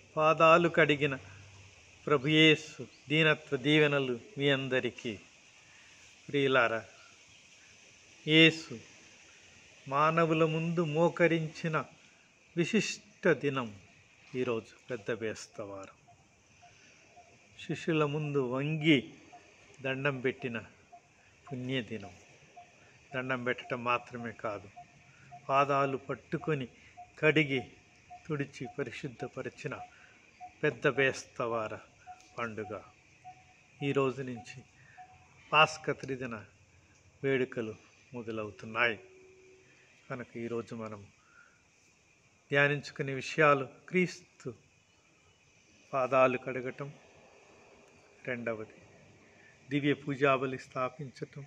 పాదాలు కడిగిన ప్రభుయేసు దీనత్వ దీవెనలు మీ అందరికీ ప్రియులారా యేసు మానవుల ముందు మోకరించిన విశిష్ట దినం ఈరోజు పెద్ద బేస్తవారం శిష్యుల ముందు వంగి దండం పెట్టిన పుణ్యదినం దండం పెట్టడం మాత్రమే కాదు పాదాలు పట్టుకొని కడిగి తుడిచి పరిశుద్ధపరిచిన పెద్ద బేస్తవార పండుగ ఈ రోజు నుంచి పాస్క త్రిదిన వేడుకలు మొదలవుతున్నాయి కనుక ఈరోజు మనం ధ్యానించుకునే విషయాలు క్రీస్తు పాదాలు కడగటం రెండవది దివ్య పూజాబలి స్థాపించటం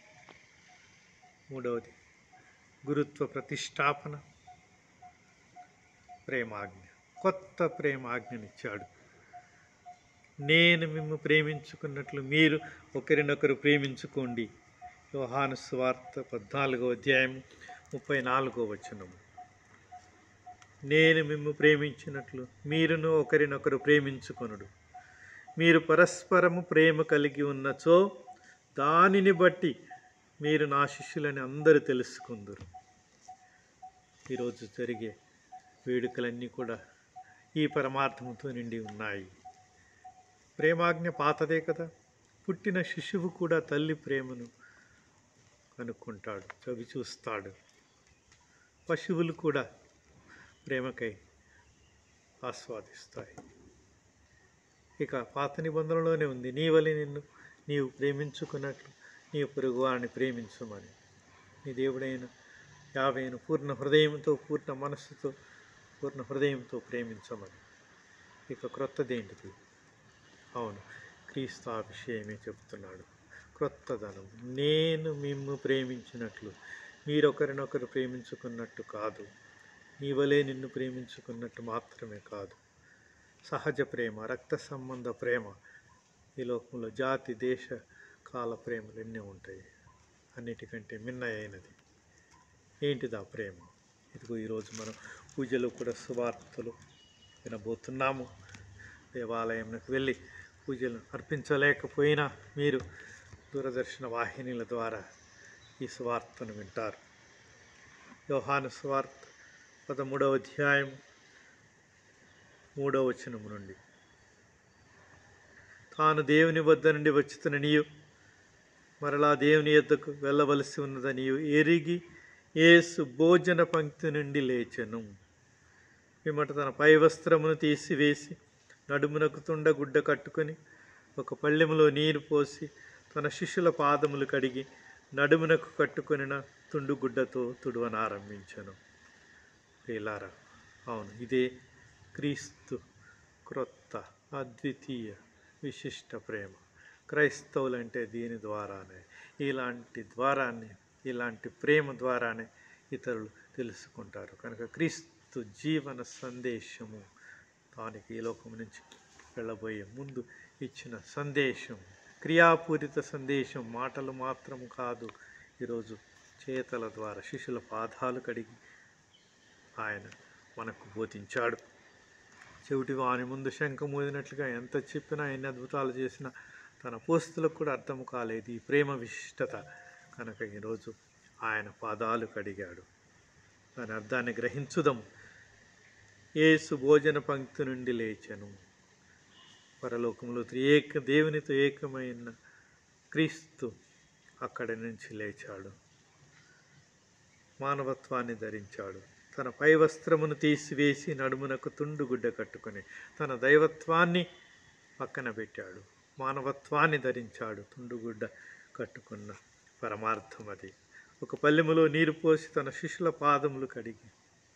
మూడవది గురుత్వ ప్రతిష్టాపన ప్రేమాజ్ఞ కొత్త ప్రేమాజ్ఞనిచ్చాడు నేను మిమ్ము ప్రేమించుకున్నట్లు మీరు ఒకరినొకరు ప్రేమించుకోండి యోహాను స్వార్త పద్నాలుగో అధ్యాయం ముప్పై నాలుగో వచనము నేను మిమ్ము ప్రేమించినట్లు మీరును ఒకరినొకరు ప్రేమించుకొనుడు మీరు పరస్పరము ప్రేమ కలిగి ఉన్నచో దానిని బట్టి మీరు నా శిష్యులని అందరూ తెలుసుకుందరు ఈరోజు జరిగే వేడుకలన్నీ కూడా ఈ పరమార్థంతో నిండి ఉన్నాయి ప్రేమాజ్ఞ పాతదే కదా పుట్టిన శిశువు కూడా తల్లి ప్రేమను కనుక్కుంటాడు చవి చూస్తాడు పశువులు కూడా ప్రేమకై ఆస్వాదిస్తాయి ఇక పాత నిబంధనలోనే ఉంది నీ వలె నిన్ను నీవు ప్రేమించుకున్నట్లు నీ పొరుగువాడిని ప్రేమించమని నీ దేవుడైన యావేను పూర్ణ హృదయంతో పూర్ణ మనస్సుతో పూర్ణ హృదయంతో ప్రేమించమని ఇక క్రొత్తదేంటిది అవును క్రీస్తు ఆ విషయమే చెబుతున్నాడు క్రొత్తదనం నేను మిమ్ము ప్రేమించినట్లు మీరొకరినొకరు ప్రేమించుకున్నట్టు కాదు నీ వలే నిన్ను ప్రేమించుకున్నట్టు మాత్రమే కాదు సహజ ప్రేమ రక్త సంబంధ ప్రేమ ఈ లోకంలో జాతి దేశ కాల ప్రేమలు ఎన్నో ఉంటాయి అన్నిటికంటే మిన్న అయినది ఏంటిది ఆ ప్రేమ ఇదిగో ఈరోజు మనం పూజలు కూడా సువార్తలు వినబోతున్నాము దేవాలయంకి వెళ్ళి పూజలు అర్పించలేకపోయినా మీరు దూరదర్శన వాహినీల ద్వారా ఈ సువార్తను వింటారు యోహాను సువార్త పదమూడవ అధ్యాయం మూడవ వచనము నుండి తాను దేవుని వద్ద నుండి వచ్చుతున్న నీయు మరలా దేవుని యొద్దకు వెళ్ళవలసి ఉన్నదనియు ఎరిగి యేసు భోజన పంక్తి నుండి లేచెను పిమ్మట తన పై వస్త్రమును తీసివేసి నడుమునకు తుండ గుడ్డ కట్టుకొని ఒక పళ్ళెములో నీరు పోసి తన శిష్యుల పాదములు కడిగి నడుమునకు కట్టుకొనిన తుండు గుడ్డతో తుడవనారంభించను ప్రియులారా అవును ఇదే క్రీస్తు క్రొత్త అద్వితీయ విశిష్ట ప్రేమ క్రైస్తవులంటే దీని ద్వారానే ఇలాంటి ద్వారానే ఇలాంటి ప్రేమ ద్వారానే ఇతరులు తెలుసుకుంటారు కనుక క్రీస్తు జీవన సందేశము దానికి ఈ లోకం నుంచి వెళ్ళబోయే ముందు ఇచ్చిన సందేశం క్రియాపూరిత సందేశం మాటలు మాత్రం కాదు ఈరోజు చేతల ద్వారా శిష్యుల పాదాలు కడిగి ఆయన మనకు బోధించాడు చెవిటి వాని ముందు శంఖ మోదినట్లుగా ఎంత చెప్పినా ఎన్ని అద్భుతాలు చేసినా తన పోస్తులకు కూడా అర్థం కాలేదు ఈ ప్రేమ విశిష్టత కనుక ఈరోజు ఆయన పాదాలు కడిగాడు దాని అర్థాన్ని గ్రహించుదాం ఏసు భోజన పంక్తి నుండి లేచెను పరలోకంలో త్రియేక దేవునితో ఏకమైన క్రీస్తు అక్కడి నుంచి లేచాడు మానవత్వాన్ని ధరించాడు తన పై వస్త్రమును తీసివేసి నడుమునకు తుండు గుడ్డ కట్టుకొని తన దైవత్వాన్ని పక్కన పెట్టాడు మానవత్వాన్ని ధరించాడు తుండుగుడ్డ కట్టుకున్న పరమార్థం అది ఒక పల్లెములో నీరు పోసి తన శిష్యుల పాదములు కడిగి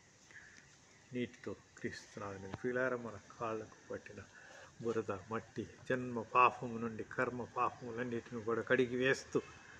నీటితో క్రీస్తునాథుని పిలార మన కాళ్ళకు పట్టిన బురద మట్టి జన్మ పాపము నుండి కర్మ పాపములన్నిటిని కూడా కడిగి వేస్తూ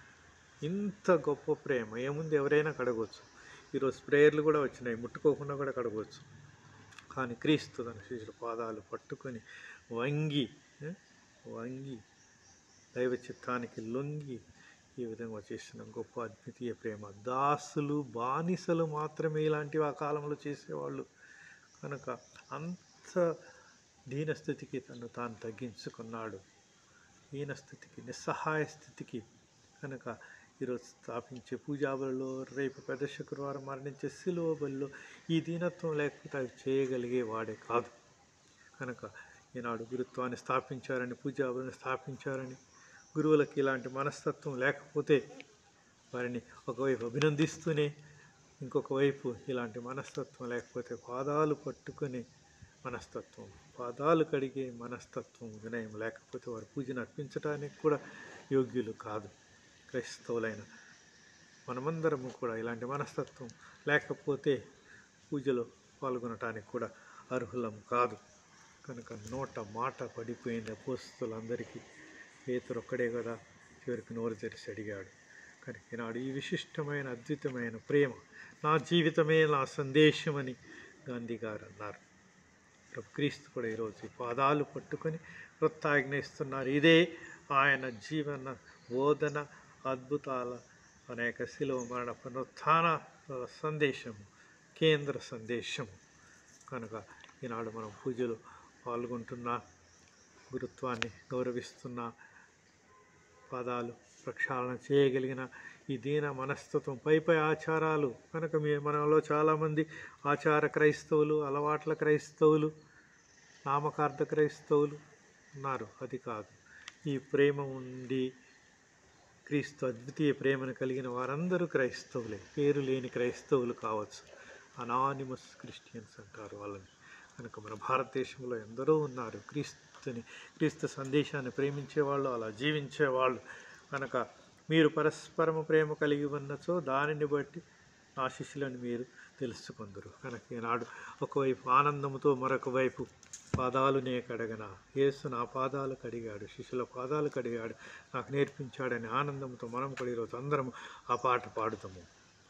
ఇంత గొప్ప ప్రేమ ఏముంది ఎవరైనా కడగవచ్చు ఈరోజు ప్రేయర్లు కూడా వచ్చినాయి ముట్టుకోకుండా కూడా కడగవచ్చు కానీ క్రీస్తు తన శిష్యుల పాదాలు పట్టుకొని వంగి ఏ, వంగి దైవ చిత్తానికి లొంగి ఈ విధంగా చేసిన గొప్ప అద్వితీయ ప్రేమ దాసులు బానిసలు మాత్రమే ఇలాంటివి ఆ కాలంలో చేసేవాళ్ళు కనుక అంత దీనస్థితికి తను తాను తగ్గించుకున్నాడు హీనస్థితికి నిస్సహాయ స్థితికి కనుక ఈరోజు స్థాపించే పూజాబులలో రేపు పెద్ద శుక్రవారం మరణించే శిలువ బలిలో ఈ దీనత్వం లేకపోతే అవి చేయగలిగే వాడే కాదు కనుక ఈనాడు గురుత్వాన్ని స్థాపించారని పూజాబులను స్థాపించారని గురువులకి ఇలాంటి మనస్తత్వం లేకపోతే వారిని ఒకవైపు అభినందిస్తూనే ఇంకొక వైపు ఇలాంటి మనస్తత్వం లేకపోతే పాదాలు పట్టుకునే మనస్తత్వం పాదాలు కడిగే మనస్తత్వం వినయం లేకపోతే వారు పూజను అర్పించడానికి కూడా యోగ్యులు కాదు క్రైస్తవులైన మనమందరము కూడా ఇలాంటి మనస్తత్వం లేకపోతే పూజలో పాల్గొనటానికి కూడా అర్హులం కాదు కనుక నోట మాట పడిపోయింది అపోస్తులందరికీ పేతురు ఒక్కడే కదా చివరికి నోరు తెరిచి అడిగాడు కనుక ఈనాడు ఈ విశిష్టమైన అద్భుతమైన ప్రేమ నా జీవితమే నా సందేశం అని గాంధీ గారు అన్నారు ప్రభు క్రీస్తు కూడా ఈరోజు ఈ పాదాలు పట్టుకొని వృత్తాజ్ఞయిస్తున్నారు ఇదే ఆయన జీవన బోధన అద్భుతాల అనేక శిలువ మరణ పునరుత్థాన సందేశము కేంద్ర సందేశము కనుక ఈనాడు మనం పూజలు పాల్గొంటున్నా గురుత్వాన్ని గౌరవిస్తున్నా పదాలు ప్రక్షాళన చేయగలిగిన ఈ దీన మనస్తత్వం పై పై ఆచారాలు కనుక మీ మనలో చాలామంది ఆచార క్రైస్తవులు అలవాట్ల క్రైస్తవులు నామకార్థ క్రైస్తవులు ఉన్నారు అది కాదు ఈ ప్రేమ ఉండి క్రీస్తు అద్వితీయ ప్రేమను కలిగిన వారందరూ క్రైస్తవులే పేరు లేని క్రైస్తవులు కావచ్చు అనానిమస్ క్రిస్టియన్స్ అంటారు వాళ్ళని కనుక మన భారతదేశంలో ఎందరో ఉన్నారు క్రీస్తుని క్రీస్తు సందేశాన్ని ప్రేమించేవాళ్ళు అలా జీవించేవాళ్ళు కనుక మీరు పరస్పరము ప్రేమ కలిగి ఉన్నచో దానిని బట్టి నా శిష్యులను మీరు తెలుసుకుందరు కనుక ఈనాడు ఒకవైపు ఆనందంతో మరొక వైపు పాదాలునే కడగన యేసు నా పాదాలు కడిగాడు శిష్యుల పాదాలు కడిగాడు నాకు నేర్పించాడని ఆనందంతో మనం కూడా ఈరోజు అందరం ఆ పాట పాడుతాము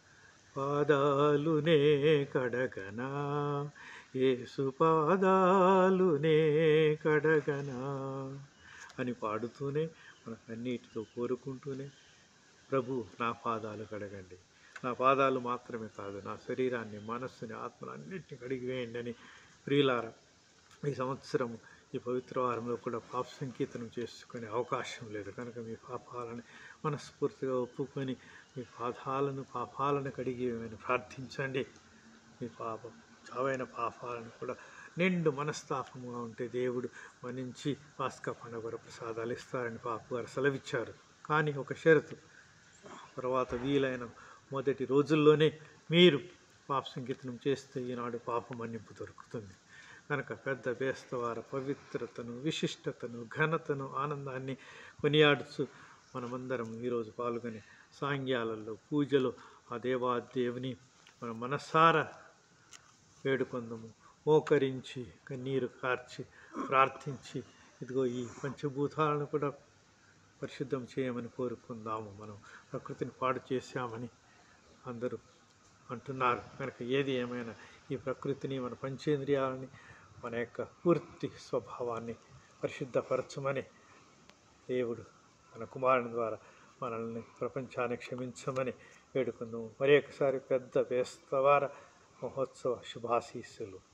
పాదాలునే కడగనా యేసు పాదాలునే కడగనా అని పాడుతూనే మన కన్నీటితో కోరుకుంటూనే ప్రభు నా పాదాలు కడగండి నా పాదాలు మాత్రమే కాదు నా శరీరాన్ని మనస్సుని ఆత్మను అన్నింటిని కడిగి వేయండి అని ప్రియులారా ఈ సంవత్సరం ఈ పవిత్ర వారంలో కూడా పాప సంకీర్తనం చేసుకునే అవకాశం లేదు కనుక మీ పాపాలను మనస్ఫూర్తిగా ఒప్పుకొని మీ పాదాలను పాపాలను కడిగి వేయమని ప్రార్థించండి మీ పాపం చావైన పాపాలను కూడా నిండు మనస్తాపముగా ఉంటే దేవుడు మన్నించి పాస్కా పండుగ ప్రసాదాలు ఇస్తారని పాప గారు సెలవిచ్చారు కానీ ఒక షరతు తర్వాత వీలైన మొదటి రోజుల్లోనే మీరు పాప సంకీర్తనం చేస్తే ఈనాడు పాప మన్నింపు దొరుకుతుంది కనుక పెద్ద బేస్తవార పవిత్రతను విశిష్టతను ఘనతను ఆనందాన్ని కొనియాడుచు మనమందరం ఈరోజు పాల్గొని సాంగ్యాలలో పూజలో ఆ దేవాదేవుని మన మనసారా వేడుకొందము మోకరించి కన్నీరు కార్చి ప్రార్థించి ఇదిగో ఈ పంచభూతాలను కూడా పరిశుద్ధం చేయమని కోరుకుందాము మనం ప్రకృతిని పాడు చేశామని అందరూ అంటున్నారు కనుక ఏది ఏమైనా ఈ ప్రకృతిని మన పంచేంద్రియాలని మన యొక్క పూర్తి స్వభావాన్ని పరిశుద్ధపరచమని దేవుడు మన కుమారుని ద్వారా మనల్ని ప్రపంచాన్ని క్షమించమని వేడుకుందాము మరి ఒకసారి పెద్ద బేస్తవార మహోత్సవ శుభాశీస్సులు